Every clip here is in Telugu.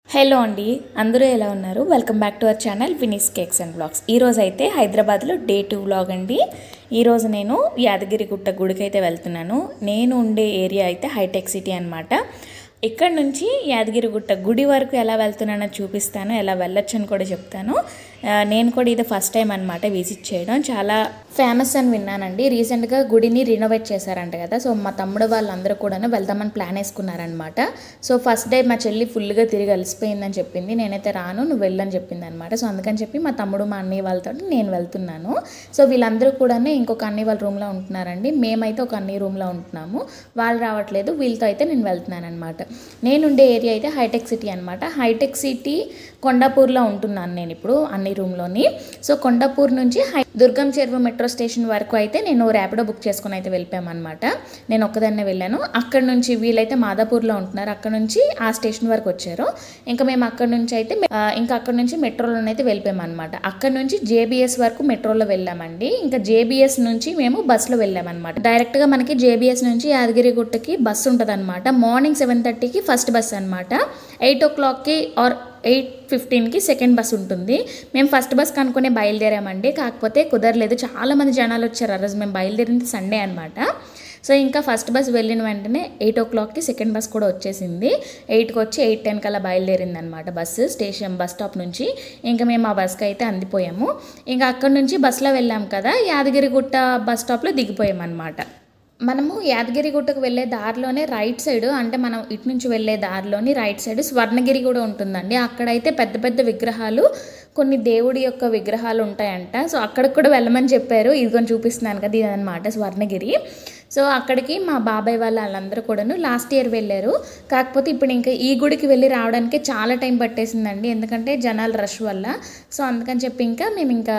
హలో అండి అందరూ ఎలా ఉన్నారు welcome back to our channel Vini's cakes and blogs ఈరోజు అయితే హైదరాబాద్లో డే టూ వ్లాగ్ అండి ఈరోజు నేను యాదగిరిగుట్ట గుడికి అయితే వెళ్తున్నాను నేను ఉండే ఏరియా అయితే హైటెక్ సిటీ అనమాట ఇక్కడ నుంచి యాదగిరిగుట్ట గుడి వరకు ఎలా వెళ్తున్నానో చూపిస్తాను ఎలా వెళ్ళొచ్చు అని కూడా చెప్తాను ఆ, నేను కూడా ఇది ఫస్ట్ టైం అనమాట విజిట్ చేయడం చాలా ఫేమస్ అని విన్నానండి రీసెంట్గా గుడిని రినోవేట్ చేశారంట కదా సో మా తమ్ముడు వాళ్ళందరూ కూడా వెళ్దామని ప్లాన్ వేసుకున్నారనమాట సో ఫస్ట్ డే మా చెల్లి ఫుల్గా తిరిగి అలసిపోయిందని చెప్పింది నేనైతే రాను నువ్వు వెళ్ళని చెప్పింది అనమాట సో అందుకని చెప్పి మా తమ్ముడు మా అన్నయ్య వాళ్ళతో నేను వెళ్తున్నాను సో వీళ్ళందరూ కూడా ఇంకొక అన్నయ్య వాళ్ళ రూమ్లో ఉంటున్నారండి మేమైతే ఒక అన్నయ్య రూమ్లో ఉంటున్నాము వాళ్ళు రావట్లేదు వీళ్ళతో అయితే నేను వెళ్తున్నాను అనమాట నేనుండే ఏరియా అయితే హైటెక్ సిటీ అనమాట హైటెక్ సిటీ కొండాపూర్లో ఉంటున్నాను నేను ఇప్పుడు అన్ని రూమ్లోని సో కొండాపూర్ నుంచి హై దుర్గం చెరువు మెట్రో స్టేషన్ వరకు అయితే నేను ర్యాపిడో బుక్ చేసుకుని అయితే వెళ్ళిపోయామన్నమాట నేను ఒక్కదాన్నే వెళ్ళాను అక్కడ నుంచి వీళ్ళైతే మాదాపూర్లో ఉంటున్నారు అక్కడ నుంచి ఆ స్టేషన్ వరకు వచ్చారు ఇంకా మేము అక్కడ నుంచి అయితే ఆ, ఇంకా అక్కడ నుంచి మెట్రోలోనైతే వెళ్ళిపోయామన్నమాట అక్కడ నుంచి జేబీఎస్ వరకు మెట్రోలో వెళ్ళామండి ఇంకా జేబీఎస్ నుంచి మేము బస్సులో వెళ్ళామన్నమాట డైరెక్ట్గా మనకి జేబీఎస్ నుంచి యాదగిరిగుట్టకి బస్సు ఉంటుంది అనమాట మార్నింగ్ సెవెన్ థర్టీకి ఫస్ట్ బస్ అనమాట ఎయిట్ ఓ క్లాక్కి ఆర్ ఎయిట్ ఫిఫ్టీన్కి సెకండ్ బస్ ఉంటుంది మేము ఫస్ట్ బస్ కనుక్కునే బయలుదేరామండి కాకపోతే కుదరలేదు చాలా మంది జనాలు వచ్చారు ఆ రోజు మేము బయలుదేరింది సండే అనమాట సో ఇంకా ఫస్ట్ బస్ వెళ్ళిన వెంటనే ఎయిట్ ఓ క్లాక్కి సెకండ్ బస్ కూడా వచ్చేసింది ఎయిట్కి వచ్చి ఎయిట్ టెన్ కల్లా బయలుదేరింది అనమాట బస్సు స్టేషన్ బస్ స్టాప్ నుంచి ఇంకా మేము ఆ బస్కి అయితే అందిపోయాము ఇంకా అక్కడ నుంచి బస్సులో వెళ్ళాం కదా యాదగిరిగుట్ట బస్ స్టాప్లో దిగిపోయాం అనమాట మనము యాదగిరిగుట్టకు వెళ్ళే దారిలోనే రైట్ సైడ్ అంటే మనం ఇటు నుంచి వెళ్ళే దారిలోని రైట్ సైడ్ స్వర్ణగిరి కూడా ఉంటుందండి అక్కడైతే పెద్ద పెద్ద విగ్రహాలు కొన్ని దేవుడి యొక్క విగ్రహాలు ఉంటాయంట సో అక్కడికి కూడా వెళ్ళమని చెప్పారు ఇదిగోని చూపిస్తున్నాను కదా ఇదనమాట స్వర్ణగిరి సో అక్కడికి మా బాబాయ్ వాళ్ళ వాళ్ళందరూ కూడాను లాస్ట్ ఇయర్ వెళ్ళారు కాకపోతే ఇప్పుడు ఇంకా ఈ గుడికి వెళ్ళి రావడానికి చాలా టైం పట్టేసిందండి ఎందుకంటే జనాల రష్ వల్ల సో అందుకని చెప్పి ఇంకా మేము ఇంకా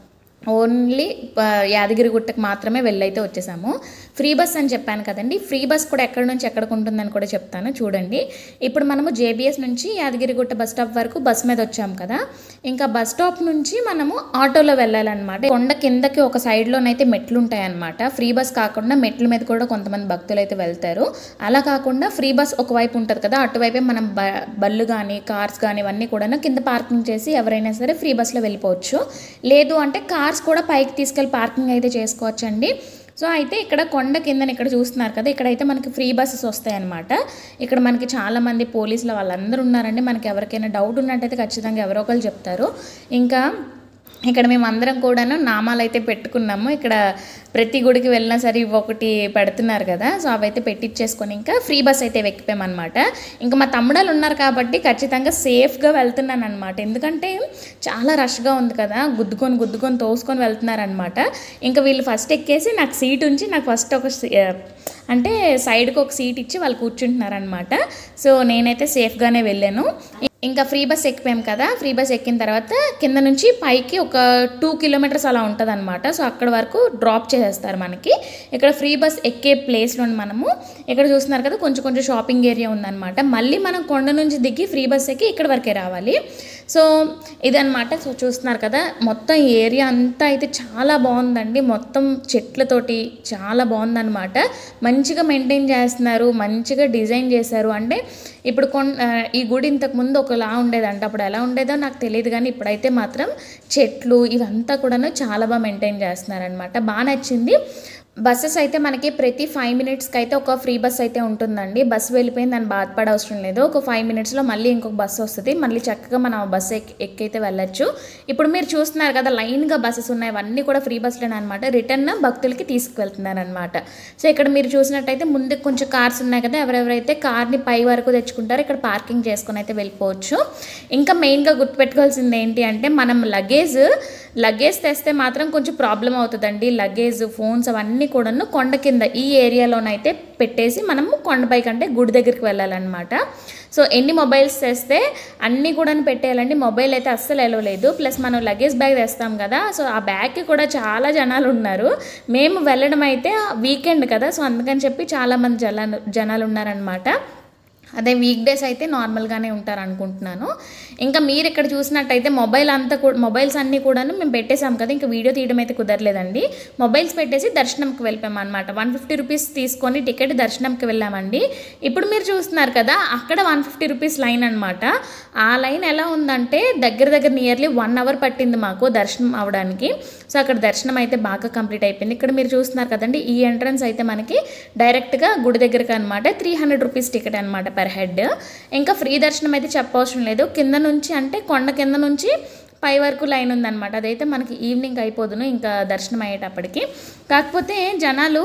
ఓన్లీ ఆ, యాదగిరిగుట్టకు మాత్రమే వెళ్ళైతే వచ్చేసాము ఫ్రీ బస్ అని చెప్పాను కదండి ఫ్రీ బస్ కూడా ఎక్కడి నుంచి ఎక్కడికి ఉంటుందని కూడా చెప్తాను చూడండి ఇప్పుడు మనము జేబీఎస్ నుంచి యాదగిరిగుట్ట బస్ స్టాప్ వరకు బస్ మీద వచ్చాము కదా ఇంకా బస్ స్టాప్ నుంచి మనము ఆటోలో వెళ్ళాలన్నమాట కొండ కిందకి ఒక సైడ్లోనైతే మెట్లు ఉంటాయన్నమాట ఫ్రీ బస్ కాకుండా మెట్ల మీద కూడా కొంతమంది భక్తులు అయితే వెళ్తారు అలా కాకుండా ఫ్రీ బస్ ఒకవైపు ఉంటుంది కదా అటువైపే మనం బ బళ్ళు కానీ కార్స్ కానీ ఇవన్నీ కూడా కింద పార్కింగ్ చేసి ఎవరైనా సరే ఫ్రీ బస్లో వెళ్ళిపోవచ్చు లేదు అంటే కార్స్ కూడా పైకి తీసుకెళ్ళి పార్కింగ్ అయితే చేసుకోవచ్చు అండి సో అయితే ఇక్కడ కొండ కిందని ఇక్కడ చూస్తున్నారు కదా ఇక్కడైతే మనకి ఫ్రీ బస్సెస్ వస్తాయన్నమాట ఇక్కడ మనకి చాలా మంది పోలీసులు వాళ్ళందరూ ఉన్నారండి మనకి ఎవరికైనా డౌట్ ఉన్నట్టయితే ఖచ్చితంగా ఎవరో ఒకరు చెప్తారు ఇంకా ఇక్కడ మేము అందరం కూడాను నామాలు అయితే పెట్టుకున్నాము ఇక్కడ ప్రతి గుడికి వెళ్ళినా సరే ఇవి ఒకటి పెడుతున్నారు కదా సో అవైతే పెట్టించేసుకొని ఇంకా ఫ్రీ బస్ అయితే ఎక్కిపోయామన్నమాట ఇంకా మా తమ్ముడాలు ఉన్నారు కాబట్టి ఖచ్చితంగా సేఫ్గా వెళ్తున్నాను అనమాట ఎందుకంటే చాలా రష్గా ఉంది కదా గుద్దుకొని గుద్దుకొని తోసుకొని వెళ్తున్నారనమాట ఇంకా వీళ్ళు ఫస్ట్ ఎక్కేసి నాకు సీట్ ఉంచి నాకు ఫస్ట్ ఒక సీ- ఆ, అంటే సైడ్కి ఒక సీట్ ఇచ్చి వాళ్ళు కూర్చుంటున్నారనమాట సో నేనైతే సేఫ్గానే వెళ్ళాను ఇంకా ఫ్రీ బస్ ఎక్కిపోయాం కదా ఫ్రీ బస్ ఎక్కిన తర్వాత కింద నుంచి పైకి ఒక టూ కిలోమీటర్స్ అలా ఉంటుంది అనమాట సో అక్కడ వరకు డ్రాప్ చేసేస్తారు మనకి ఇక్కడ ఫ్రీ బస్ ఎక్కే ప్లేస్లో మనము ఇక్కడ చూస్తున్నారు కదా కొంచెం కొంచెం షాపింగ్ ఏరియా ఉందన్నమాట మళ్ళీ మనం కొండ నుంచి దిగి ఫ్రీ బస్ ఎక్కి ఇక్కడ వరకే రావాలి సో ఇదన్నమాట సో చూస్తున్నారు కదా మొత్తం ఏరియా అంతా అయితే చాలా బాగుందండి మొత్తం చెట్లతోటి చాలా బాగుందన్నమాట మంచిగా మెయింటైన్ చేస్తున్నారు మంచిగా డిజైన్ చేశారు అంటే ఇప్పుడు కొన్ ఆ, ఈ గుడి ఇంతకు ముందు ఒకలా ఉండేదంట అప్పుడు ఎలా ఉండేదో నాకు తెలియదు కానీ ఇప్పుడైతే మాత్రం చెట్లు ఇవంతా కూడాను చాలా బాగా మెయింటైన్ చేస్తున్నారనమాట బాగా నచ్చింది బస్సెస్ అయితే మనకి ప్రతి ఫైవ్ మినిట్స్కి అయితే ఒక ఫ్రీ బస్ అయితే ఉంటుందండి బస్ వెళ్ళిపోయింది దాన్ని బాధపడ అవసరం లేదు ఒక ఫైవ్ మినిట్స్లో మళ్ళీ ఇంకొక బస్సు వస్తుంది మళ్ళీ చక్కగా మనం ఆ బస్సు ఎక్కి ఎక్కైతే వెళ్ళొచ్చు ఇప్పుడు మీరు చూస్తున్నారు కదా లైన్గా బస్సెస్ ఉన్నాయి అవన్నీ కూడా ఫ్రీ బస్సులేనే అనమాట రిటర్న్ భక్తులకి తీసుకువెళ్తున్నారు అనమాట సో ఇక్కడ మీరు చూసినట్టయితే ముందు కొంచెం కార్స్ ఉన్నాయి కదా ఎవరెవరైతే కార్ని పై వరకు తెచ్చుకుంటారో ఇక్కడ పార్కింగ్ చేసుకొని అయితే వెళ్ళిపోవచ్చు ఇంకా మెయిన్గా గుర్తుపెట్టుకోవాల్సింది ఏంటి అంటే మనం లగేజ్ లగేజ్ తెస్తే మాత్రం కొంచెం ప్రాబ్లం అవుతుందండి లగేజ్ ఫోన్స్ అవన్నీ కూడాను కొండ కింద ఈ ఏరియాలోనైతే పెట్టేసి మనము కొండపైకి అంటే గుడి దగ్గరికి వెళ్ళాలన్నమాట సో ఎన్ని మొబైల్స్ తెస్తే అన్నీ కూడా పెట్టేయాలండి మొబైల్ అయితే అస్సలు ఎలవలేదు ప్లస్ మనం లగేజ్ బ్యాగ్ తెస్తాం కదా సో ఆ బ్యాగ్కి కూడా చాలా జనాలు ఉన్నారు మేము వెళ్ళడం అయితే వీకెండ్ కదా సో అందుకని చెప్పి చాలామంది జనాలు జనాలు ఉన్నారనమాట అదే వీక్ డేస్ అయితే నార్మల్గానే ఉంటారు అనుకుంటున్నాను ఇంకా మీరు ఇక్కడ చూసినట్టయితే మొబైల్ అంతా కూడా మొబైల్స్ అన్నీ కూడాను మేము పెట్టేసాం కదా ఇంకా వీడియో తీయడం అయితే కుదరలేదండి మొబైల్స్ పెట్టేసి దర్శనంకి వెళ్ళిపోయాం అనమాట వన్ ఫిఫ్టీ రూపీస్ తీసుకొని టికెట్ దర్శనంకి వెళ్ళామండి ఇప్పుడు మీరు చూస్తున్నారు కదా అక్కడ వన్ ఫిఫ్టీ రూపీస్ లైన్ అనమాట ఆ లైన్ ఎలా ఉందంటే దగ్గర దగ్గర నియర్లీ వన్ అవర్ పట్టింది మాకు దర్శనం అవడానికి సో అక్కడ దర్శనం అయితే బాగా కంప్లీట్ అయిపోయింది ఇక్కడ మీరు చూస్తున్నారు కదండి ఈ ఎంట్రన్స్ అయితే మనకి డైరెక్ట్గా గుడి దగ్గరకు అనమాట త్రీ హండ్రెడ్ రూపీస్ టికెట్ అనమాట పర్ హెడ్ ఇంకా ఫ్రీ దర్శనం అయితే చెప్పవసరం లేదు కింద నుంచి అంటే కొండ కింద నుంచి పై వరకు లైన్ ఉందన్నమాట అదైతే మనకి ఈవినింగ్ అయిపోదును ఇంకా దర్శనం అయ్యేటప్పటికి కాకపోతే జనాలు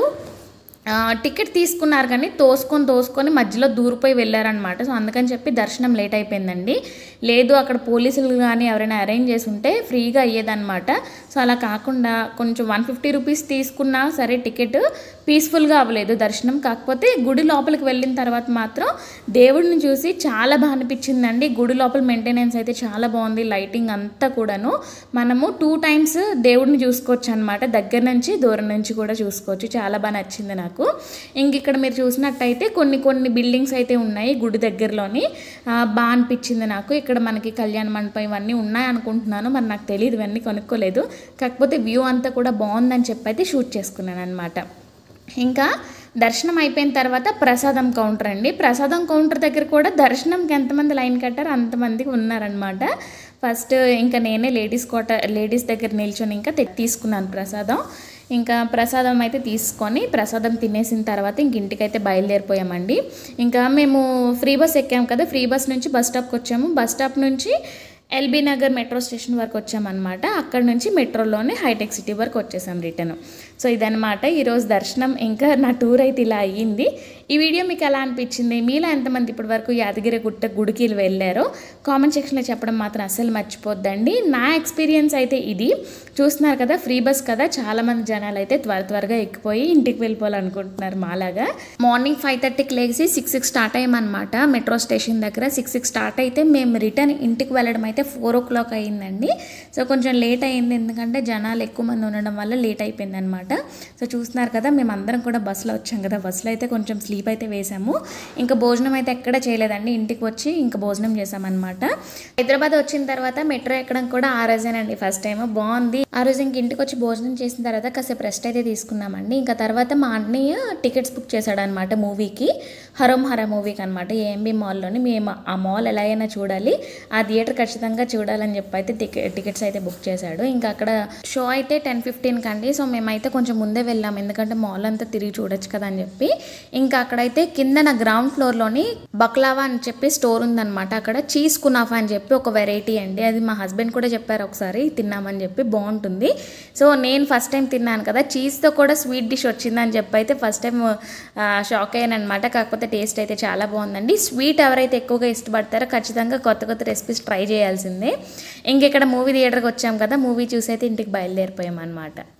ఆ, టికెట్ తీసుకున్నారు కానీ తోసుకొని తోసుకొని మధ్యలో దూరిపోయి వెళ్ళారనమాట సో అందుకని చెప్పి దర్శనం లేట్ అయిపోయిందండి లేదు అక్కడ పోలీసులు కానీ ఎవరైనా అరేంజ్ చేసి ఉంటే ఫ్రీగా అయ్యేదన్నమాట సో అలా కాకుండా కొంచెం వన్ ఫిఫ్టీ రూపీస్ తీసుకున్నా సరే టికెట్ పీస్ఫుల్గా అవ్వలేదు దర్శనం కాకపోతే గుడి లోపలికి వెళ్ళిన తర్వాత మాత్రం దేవుడిని చూసి చాలా బాగా అనిపించిందండి గుడి లోపల మెయింటెనెన్స్ అయితే చాలా బాగుంది లైటింగ్ అంతా కూడాను మనము టూ టైమ్స్ దేవుడిని చూసుకోవచ్చు అనమాట దగ్గర నుంచి దూరం నుంచి కూడా చూసుకోవచ్చు చాలా బాగా నచ్చింది నాకు ఇంక ఇక్కడ మీరు చూసినట్టయితే కొన్ని కొన్ని బిల్డింగ్స్ అయితే ఉన్నాయి గుడి దగ్గరలోని ఆ, బాగా అనిపించింది నాకు ఇక్కడ మనకి కళ్యాణ మండపం ఇవన్నీ ఉన్నాయి అనుకుంటున్నాను మరి నాకు తెలియదు ఇవన్నీ కొనుక్కోలేదు కాకపోతే వ్యూ అంతా కూడా బాగుందని చెప్పి అయితే షూట్ చేసుకున్నాను అనమాట ఇంకా దర్శనం అయిపోయిన తర్వాత ప్రసాదం కౌంటర్ అండి ప్రసాదం కౌంటర్ దగ్గర కూడా దర్శనంకి ఎంతమంది లైన్ కట్టారో అంతమంది ఉన్నారనమాట ఫస్ట్ ఇంకా నేనే లేడీస్ కోట లేడీస్ దగ్గర నిల్చొని ఇంకా తె- తీసుకున్నాను ప్రసాదం ఇంకా ప్రసాదం అయితే తీసుకొని ప్రసాదం తినేసిన తర్వాత ఇంక ఇంటికైతే బయలుదేరిపోయామండి ఇంకా మేము ఫ్రీ బస్ ఎక్కాం కదా ఫ్రీ బస్ నుంచి బస్ స్టాప్కి వచ్చాము బస్ స్టాప్ నుంచి ఎల్బీ నగర్ మెట్రో స్టేషన్ వరకు వచ్చామన్నమాట అక్కడ నుంచి మెట్రోలోనే హైటెక్ సిటీ వరకు వచ్చేసాం రిటర్న్ సో ఇదనమాట ఈరోజు దర్శనం ఇంకా నా టూర్ అయితే ఇలా అయ్యింది ఈ వీడియో మీకు ఎలా అనిపించింది మీలో ఎంతమంది ఇప్పటి వరకు యాదగిరి గుట్ట గుడికి వెళ్ళారో కామెంట్ సెక్షన్లో చెప్పడం మాత్రం అస్సలు మర్చిపోద్దండి నా ఎక్స్పీరియన్స్ అయితే ఇది చూస్తున్నారు కదా ఫ్రీ బస్ కదా చాలామంది జనాలు అయితే త్వర త్వరగా ఎక్కిపోయి ఇంటికి వెళ్ళిపోవాలనుకుంటున్నారు మాలాగా మార్నింగ్ ఫైవ్ థర్టీకి లేచి సిక్స్కి స్టార్ట్ అయ్యామన్నమాట మెట్రో స్టేషన్ దగ్గర సిక్స్కి స్టార్ట్ అయితే మేము రిటర్న్ ఇంటికి వెళ్ళడం అయితే ఫోర్ ఓ క్లాక్ అయ్యిందండి సో కొంచెం లేట్ అయింది ఎందుకంటే జనాలు ఎక్కువ మంది ఉండడం వల్ల లేట్ అయిపోయింది అనమాట సో చూస్తున్నారు కదా మేము అందరం కూడా బస్సులో వచ్చాం కదా బస్సులో అయితే కొంచెం స్లీప్ అయితే వేసాము ఇంకా భోజనం అయితే ఎక్కడ చేయలేదండి ఇంటికి వచ్చి ఇంకా భోజనం చేసామన్నమాట హైదరాబాద్ వచ్చిన తర్వాత మెట్రో ఎక్కడం కూడా ఆ రోజేనండి ఫస్ట్ టైం బాగుంది ఆ రోజు ఇంక ఇంటికి వచ్చి భోజనం చేసిన తర్వాత కాసేపు రెస్ట్ అయితే తీసుకున్నామండి ఇంకా తర్వాత మా అన్నయ్య టికెట్స్ బుక్ చేశాడు అనమాట మూవీకి హరోం హర మూవీకి అనమాట ఏఎంబి మాల్లోని మేము ఆ మాల్ ఎలా అయినా చూడాలి ఆ థియేటర్ ఖచ్చితంగా చూడాలని చెప్పి అయితే టికె టికెట్స్ అయితే బుక్ చేశాడు ఇంకా అక్కడ షో అయితే టెన్ ఫిఫ్టీన్ కండి సో మేమైతే కొంచెం ముందే వెళ్ళాం ఎందుకంటే మాల్ అంతా తిరిగి చూడొచ్చు కదా అని చెప్పి ఇంకా అక్కడైతే కింద నా గ్రౌండ్ ఫ్లోర్లోని బక్లావా అని చెప్పి స్టోర్ ఉందన్నమాట అక్కడ చీజ్ కునాఫా అని చెప్పి ఒక వెరైటీ అండి అది మా హస్బెండ్ కూడా చెప్పారు ఒకసారి తిన్నామని చెప్పి బాగుంటుంది సో నేను ఫస్ట్ టైం తిన్నాను కదా చీజ్తో కూడా స్వీట్ డిష్ వచ్చిందని చెప్పి అయితే ఫస్ట్ టైం షాక్ అయ్యాను అనమాట కాకపోతే టేస్ట్ అయితే చాలా బాగుందండి స్వీట్ ఎవరైతే ఎక్కువగా ఇష్టపడతారో ఖచ్చితంగా కొత్త కొత్త రెసిపీస్ ట్రై చేయాల్సిందే ఇంక ఇక్కడ మూవీ థియేటర్కి వచ్చాం కదా మూవీ చూసి అయితే ఇంటికి బయలుదేరిపోయాం అనమాట